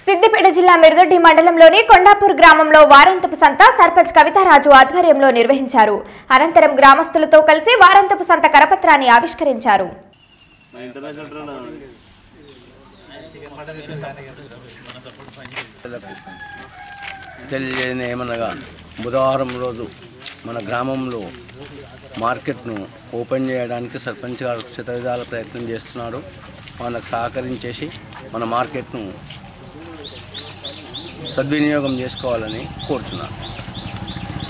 సిద్దిపేట జిల్లా మిరుదొడ్డి మండలంలోని కొండాపూర్ గ్రామంలో వారాంతపు సంత సర్పంచ్ కవితారాజు ఆధ్వర్యంలో నిర్వహించారు అనంతరం గ్రామస్తులతో కలిసి వారాంతపు సంత కరపత్రాన్ని ఆవిష్కరించారు తెలియజేయని ఏమనగా బుధవారం రోజు మన గ్రామంలో మార్కెట్ను ఓపెన్ చేయడానికి సర్పంచ్ గారు శతవిధాల ప్రయత్నం చేస్తున్నారు మనకు సహకరించేసి మన మార్కెట్ను సద్వినియోగం చేసుకోవాలని కోరుచున్నాను